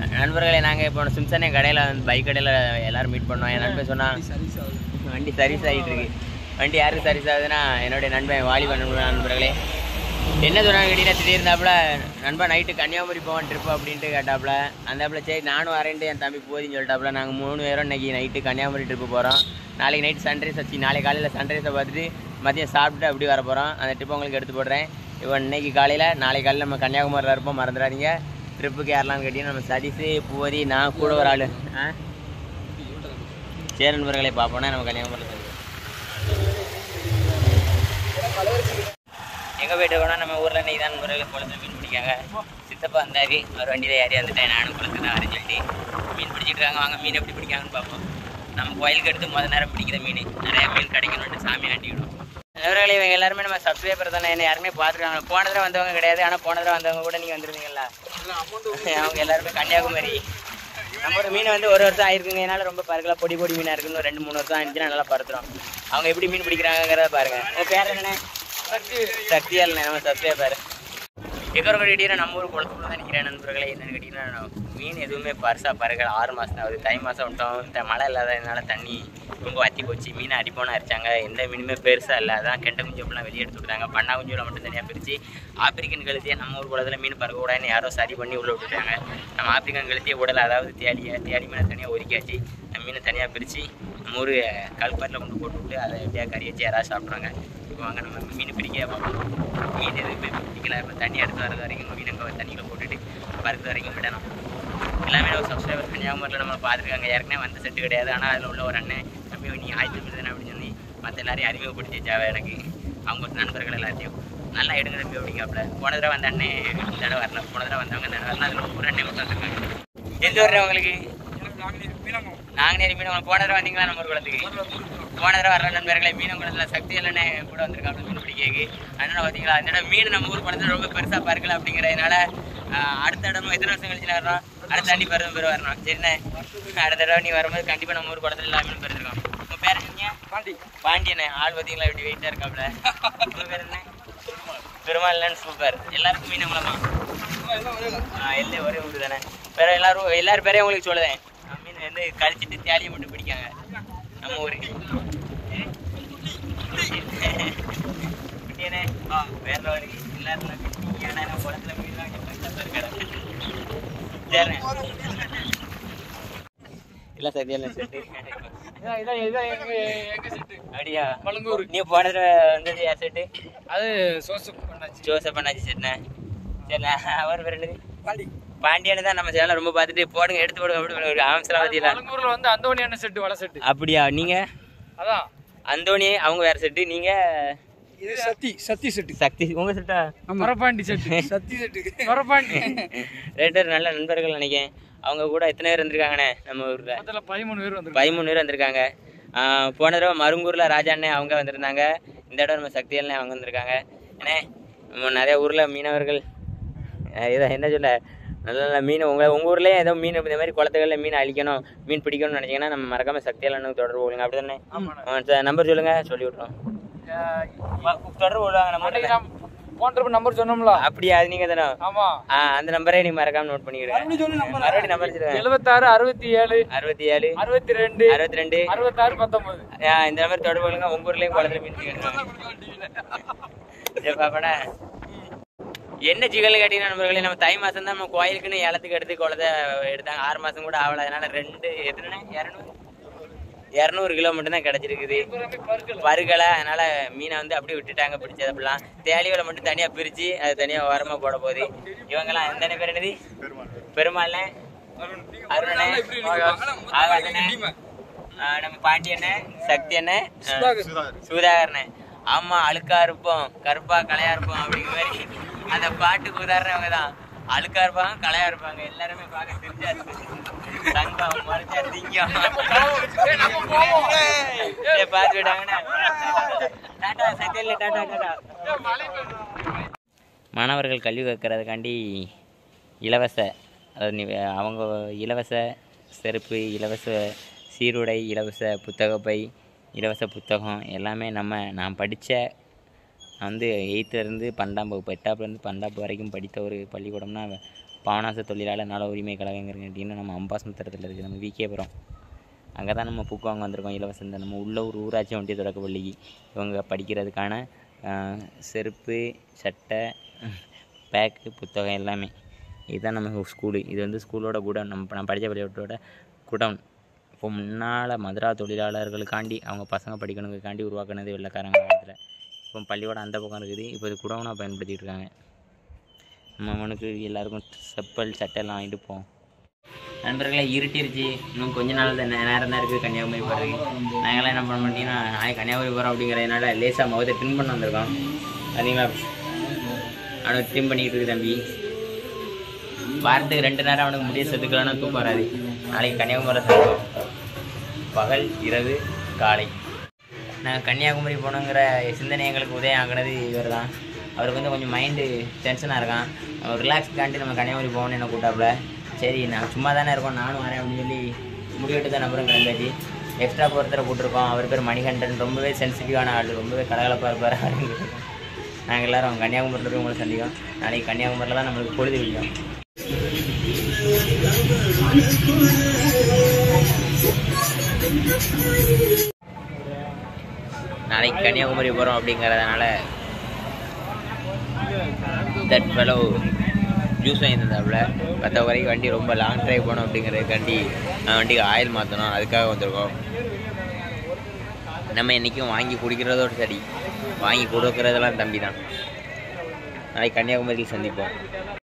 நண்பர்களே நாங்கள் இப்போ சிம்சனே கடையில் வந்து பைக் கடையில் எல்லாரும் மீட் பண்ணோம் என் நண்பன் சொன்னான் வண்டி சர்வீஸ் ஆகிட்டு இருக்கு வண்டி யாருக்கு சர்வீஸ் ஆகுதுன்னா என்னுடைய நண்பன் வாலிபன் நண்பன் நண்பர்களே என்ன சொன்னாங்க கேட்டீங்கன்னா திடீர்ந்தாப்புல நண்பன் நைட்டு கன்னியாகுமரி போவான் ட்ரிப் அப்படின்ட்டு கேட்டாப்புல அந்தாப்புல சரி நானும் வரேன்ட்டு என் தம்பி போதின்னு சொல்லிட்டாப்புல நாங்கள் மூணு பேரும் இன்னைக்கு நைட்டு கன்னியாகுமரி ட்ரிப்பு போகிறோம் நாளைக்கு நைட் சன்ரைஸ் வச்சு நாளைக்கு காலையில் சன்ரைஸை பார்த்துட்டு மதியம் சாப்பிட்டு அப்படி வர போகிறோம் அந்த ட்ரிப் உங்களுக்கு எடுத்து போடுறேன் இப்போ இன்னைக்கு காலையில் நாளைக்கு காலையில் நம்ம கன்னியாகுமரியில் இருப்போம் மறந்துடாதீங்க ட்ரிப்புக்கு யாரெல்லாம் கேட்டீங்கன்னா நம்ம சதீஷ் பூவதி நான் கூட ஒரு ஆள் ஆ சரி நண்பர்களை பார்ப்போம்னா நம்ம கன்னியாகுமரியில் இருக்கோம். எங்கே போயிட்டு இருக்கோம்னா நம்ம ஊரில் இன்னைக்கு தான் நண்பர்கள் குளத்துல மீன் பிடிக்காங்க சித்தப்பா வந்தாரு அவர் வண்டியில் ஏறி வந்துட்டேன் நானும் குளத்துல தான் வரேன்னு சொல்லிட்டு மீன் பிடிச்சிட்டு இருக்காங்க வாங்க மீன் எப்படி பிடிக்காங்கன்னு பார்ப்போம் நம்ம கோயிலுக்கு எடுத்து முத நேரம் பிடிக்கிற மீன் நிறைய மீன் கிடைக்கணும்னு சாமி ஆண்டிவிடும் நண்பர்களே இவங்க எல்லாருமே நம்ம சப்ஸ்கிரைபர் தானே என்ன யாருமே பார்த்துருக்காங்க போன தடவை வந்தவங்க கிடையாது ஆனால் போன தடவை வந்தவங்க கூட நீங்கள் வந்துருந்தீங்களா அவங்க எல்லாருமே கன்னியாகுமரி நம்ம ஒரு மீன் வந்து ஒரு வருஷம் ஆயிருக்குங்க என்னால ரொம்ப பருக்கலாம் பொடி பொடி மீனா இருக்குன்னு ஒரு ரெண்டு மூணு வருஷம் ஆயிடுச்சுன்னா நல்லா பருத்துறோம் அவங்க எப்படி மீன் பிடிக்கிறாங்கிறத பாருங்க உங்க பேர் என்னண்ணே சக்தியால் நம்ம சப்ஸ்கிரைபர் எக்கர் கட்டிட்டீங்கன்னா நம்ம ஊர் குளத்துக்குள்ள தான் நிற்கிறேன் நண்பர்களே என்னன்னு கேட்டிங்கன்னா மீன் எதுவுமே பரிசா பருகள் ஆறு மாதம் ஆகுது தை மாதம் விட்டோம் இந்த மழை இல்லாததுனால தண்ணி ரொம்ப வத்தி போச்சு மீன் அடிப்போனா அரிச்சாங்க எந்த மீனுமே பெருசாக இல்லை அதான் கெண்ட குஞ்சு அப்படிலாம் வெளியே எடுத்து விட்டாங்க பண்ணா குஞ்சுல மட்டும் தனியாக பிரித்து ஆப்பிரிக்கன் கழுத்தியை நம்ம ஊர் குளத்தில் மீன் பறக்க கூடாதுன்னு யாரோ சரி பண்ணி உள்ள விட்டுட்டாங்க நம்ம ஆப்பிரிக்கன் கழுத்தியை உடலை அதாவது தேடியை தேடி மீனை தனியாக ஒதுக்கியாச்சு அந்த மீனை தனியாக பிரித்து நம்ம ஊர் கல்பரில் கொண்டு போட்டு விட்டு அதை எப்படியா கறி வச்சு யாராவது சாப்பிட்றாங்க இப்போ வாங்க நம்ம மீன் பிடிக்க பார்ப்போம் மீன் எதுவுமே பிடிக்கல இப்போ தண்ணி எடுத்து வரது வரைக்கும் மீன் அங்கே தண்ணியில் போட்டுட்டு பறக்குது வரைக்கும் விடணும் எல்லாமே ஒரு சப்ஸ்கிரைபர் கன்னியாகுமரியில் நம்ம பார்த்துருக்காங்க ஏற்கனவே வந்த செட்டு கிடையாது ஆனால் அதில் உள்ள ஒரு அண்ணன் தம்பி நீ ஆயிரத்தி தானே அப்படின்னு சொல்லி மற்ற எல்லாரையும் அறிமுகப்படுத்தி வச்சாவ எனக்கு அவங்க நண்பர்கள் எல்லாத்தையும் நல்லா எடுங்க தம்பி அப்படிங்காப்புல போன தடவை வந்த அண்ணன் இந்த தடவை வரல போன தடவை வந்தவங்க இந்த தடவை வரல அதில் ஒரு அண்ணன் மட்டும் வந்திருக்காங்க எந்த ஊர் உங்களுக்கு நாங்குநேரி மீனவங்க போன தடவை வந்தீங்களா நம்ம ஊர் குளத்துக்கு போன தடவை வர நண்பர்களே மீன் குளத்தில் சக்தி இல்லைன்னு கூட வந்திருக்காங்க மீன் பிடிக்கக்கு அதனால பார்த்தீங்களா இந்த தடவை மீன் நம்ம ஊர் குளத்துல ரொம்ப பெருசாக பறக்கல அப்படிங்கிறதுனால ஆஹ், அடுத்த இடம் எத்தனை வருஷம் கழிச்சு வர்றோம் அடுத்த தண்ணி பருவம் பேர் வரணும் சரிண்ணே அடுத்த தடவை நீ வரும்போது கண்டிப்பாக நம்ம ஊர் குளத்துல எல்லா மீன் பெருந்திருக்கோம் உங்கள் பேர் என்னங்க பாண்டி பாண்டியண்ணே ஆள் பார்த்தீங்களா இப்படி வெயிட்டாக இருக்காப்புல உங்கள் பேர் என்ன பெருமாள்னு சூப்பர் எல்லாருக்கும் மீன் குளமா ஆ எல்லாம் ஒரே ஊர் தானே வேற எல்லாரும் எல்லாரும் பேரையும் உங்களுக்கு சொல்லுதேன் மீன் வந்து கழிச்சிட்டு தேலியை மட்டும் பிடிக்காங்க நம்ம ஊரு குட்டியானே வேற ஒரு எல்லாரும் நல்லா குட்டிங்க. ஆனா நம்ம குளத்துல மீன்லாம் கொஞ்சம் பெருசா இருக்கடா. சரிண்ணே. இல்ல சரியா செட்டு அப்படியா மலங்கூர். நீ போன தடவை வந்தது யார் செட்டு அது சோசப் பண்ணாச்சு ஜோசப் அண்ணாச்சி செட்ண்ணே சரிண்ணே அவர் பேர் என்னது பாண்டியன்னு தான் நம்ம சேனல் ரொம்ப பார்த்துட்டு போடுங்க எடுத்து போடுங்க அப்படி ஒரு அவசரவாதியில மலங்கூர்ல வந்து அந்தோணி அண்ணன் செட்டு வலை செட்டு அப்படியா நீங்க அதான் அந்தோணி அவங்க வேற செட்டு நீங்க இது சத்தி சத்தி செட்டு சக்தி உங்க செட்டா மரப்பாண்டி செட்டு சத்தி செட்டு மரப்பாண்டி ரெண்டு பேரும் நல்ல நண்பர்கள் நினைக்கிறேன் அவங்க கூட எத்தனை பேர் வந்திருக்காங்கண்ணே நம்ம ஊர்ல மொத்தத்துல பதிமூணு பேர் வந்துருக்கு பதிமூணு பேர் வந்திருக்காங்க ஆஹ் போன தடவை மருங்கூர்ல ராஜா அண்ணே அவங்க வந்திருந்தாங்க இந்த தடவை நம்ம சக்தி அண்ணே அவங்க வந்திருக்காங்க அண்ணே நம்ம நிறைய ஊர்ல மீனவர்கள் அஹ் இதை என்ன சொல்ல நல்ல நல்ல மீன் உங்க உங்க ஊர்லயே ஏதோ மீன் இந்த மாதிரி குளத்துகளில் மீன் அழிக்கணும் மீன் பிடிக்கணும்னு நினைச்சீங்கன்னா நம்ம மறக்காம சக்தி அண்ணனுக்கு தொடர்பு கொள்ளுங்க அப்படிதானே நம்பர் சொல்லுங்க சொல்லி விட்றோம் வா- தொடர்பு கொள்வாங்க நம்ம ஊர்ல. போன் ட்ரிப் நம்பர் சொன்னோம்ல அப்படியா அது நீங்க தானே ஆமா ஆ அந்த நம்பரே நீ மறக்காம நோட் பண்ணிக்கிடுங்க மறுபடியும் நம்பர் சொல்லுங்க எழுபத்தாறு அறுபத்தி ஏழு அறுபத்தி ஏழு அறுபத்தி ரெண்டு அறுபத்தி ரெண்டு அறுபத்தாறு பத்தொன்பது இந்த நம்பர் தொடர்பு கொள்ளுங்க உங்க ஊர்லயும் குளத்துல மீன் பிடிக்கணும் சரி பாப்படா என்ன சிக்கல் கேட்டீங்கன்னா நண்பர்களே நம்ம தை மாசம் தான் நம்ம கோயிலுக்குன்னு ஏலத்துக்கு எடுத்து குளத்தை எடுத்தாங்க ஆறு மாசம் கூட ஆகல அதனால ரெண்டு எத்தனை இரநூறு இரநூறு கிலோ மட்டும் தான் கிடைச்சிருக்குது பருகலை அதனால மீனை வந்து அப்படியே விட்டுட்டாங்க பிடிச்சது அப்படிலாம் தேலியோல மட்டும் தனியா பிரிச்சு அது தனியா ஓரமா போட போகுது இவங்கெல்லாம் எந்த பேர் என்னது பெருமாள்னே அருணனே ஆகாதனே ஆஹ் நம்ம பாண்டியண்ணே சக்தி அண்ணே சுதாகரனே ஆமா அழுக்கா இருப்போம் கருப்பா கலையா இருப்போம் அப்படிங்கிற மாதிரி அந்த பாட்டுக்கு உதாரணம் அவங்க தான் அழுக்கா இருப்பாங்க கலையா இருப்பாங்க எல்லாருமே பார்க்க தெரிஞ்சா தங்கம் மறைச்சா திங்கம் ஏய், பார்த்து விட்டாங்கண்ணே டாடா சக்தியில் டாடா டாடா மாணவர்கள் கல்வி கற்கிறதுக்காண்டி இலவச அதாவது நீ அவங்க இலவச செருப்பு இலவச சீருடை இலவச புத்தகப்பை இலவச புத்தகம் எல்லாமே நம்ம நான் படித்த நான் வந்து எயித்துலேருந்து பன்னெண்டாம் வகுப்பு எட்டாப்புலேருந்து பன்னெண்டாப்பு வரைக்கும் படித்த ஒரு பள்ளிக்கூடம்னா பாவனாச தொழிலாளர் நல உரிமை கழகங்கிறங்கிட்டின்னு நம்ம அம்பாசமுத்திரத்தில் இருக்குது நம்ம விகேபுரம் அங்கே தான் நம்ம புக்கு வாங்க வந்திருக்கோம் இலவசந்த நம்ம உள்ள ஒரு ஊராட்சி ஒன்றிய தொடக்க பள்ளிக்கு இவங்க படிக்கிறதுக்கான ஆஹ், செருப்பு சட்டை பேக்கு புத்தகம் எல்லாமே இதுதான் நம்ம ஸ்கூலு இது வந்து ஸ்கூலோட குடவுன் நம்ம நான் படித்த பள்ளியோட குடவுன் இப்போ முன்னால் மதுரா தொழிலாளர்களுக்காண்டி அவங்க பசங்க படிக்கணுங்கிறதுக்காண்டி உருவாக்குனது வெள்ளக்காரங்க காலத்தில் இப்போ பள்ளியோட அந்த பக்கம் இருக்குது இப்போ இது குடவுனாக பயன்படுத்திட்டு இருக்காங்க நம்ம அவனுக்கு எல்லாருக்கும் செப்பல் சட்டை எல்லாம் வாங்கிட்டு போவோம் நண்பர்களே இருட்டிருச்சு இன்னும் கொஞ்ச நாள் தான் நே- நேரம் தான் இருக்குது கன்னியாகுமரி போகிறதுக்கு நாங்களாம் என்ன பண்ண மாட்டீங்கன்னா நாளைக்கு கன்னியாகுமரி போகிறோம் அப்படிங்கிறதுனால லேசாக முகத்தை ட்ரிம் பண்ண வந்திருக்கோம் பார்த்தீங்களா அவனுக்கு ட்ரிம் பண்ணிக்கிட்டு இருக்கு தம்பி வாரத்துக்கு ரெண்டு நேரம் அவனுக்கு முடிய செத்துக்கலாம்னா தூக்கம் வராது நாளைக்கு கன்னியாகுமரி சந்திப்போம் பகல் இரவு காலை நான் கன்னியாகுமரி போகணுங்கிற சிந்தனை எங்களுக்கு உதயம் ஆகினது இவர் தான் அவருக்கு வந்து கொஞ்சம் மைண்டு டென்ஷனாக இருக்கான் அவர் ரிலாக்ஸ்க்காண்டி நம்ம கன்னியாகுமரி போகணும்னு என்ன கூட்டாப்புல சரி நான் சும்மா தானே இருக்கோம் நானும் வரேன் அப்படின்னு சொல்லி முடிவெட்டு தான் நம்பரும் கிளம்பாச்சு எக்ஸ்ட்ரா ஒருத்தரை கூட்டிருக்கோம் அவர் பேர் மணிகண்டன் ரொம்பவே சென்சிட்டிவான ஆள் ரொம்பவே கலகலப்பாக இருப்பார் அப்படின்னு நாங்கள் எல்லாரும் கன்னியாகுமரியில் போய் உங்களை சந்திக்கும் நாளைக்கு கன்னியாகுமரியில் தான் நம்மளுக்கு பொழுது விடியும் நாளைக்கு கன்னியாகுமரி போகிறோம் அப்படிங்கிறதுனால தட் ஃபெலோ ஜூஸ் வாங்கி தந்தாப்புல பத்த வரைக்கும் வண்டி ரொம்ப லாங் டிரைவ் போகணும் அப்படிங்கிறதுக்காண்டி நான் வண்டிக்கு ஆயில் மாற்றணும் அதுக்காக வந்திருக்கோம் நம்ம என்றைக்கும் வாங்கி குடிக்கிறதோட சரி வாங்கி கொடுக்கறதெல்லாம் தம்பி தான் நாளைக்கு கன்னியாகுமரியில் சந்திப்போம்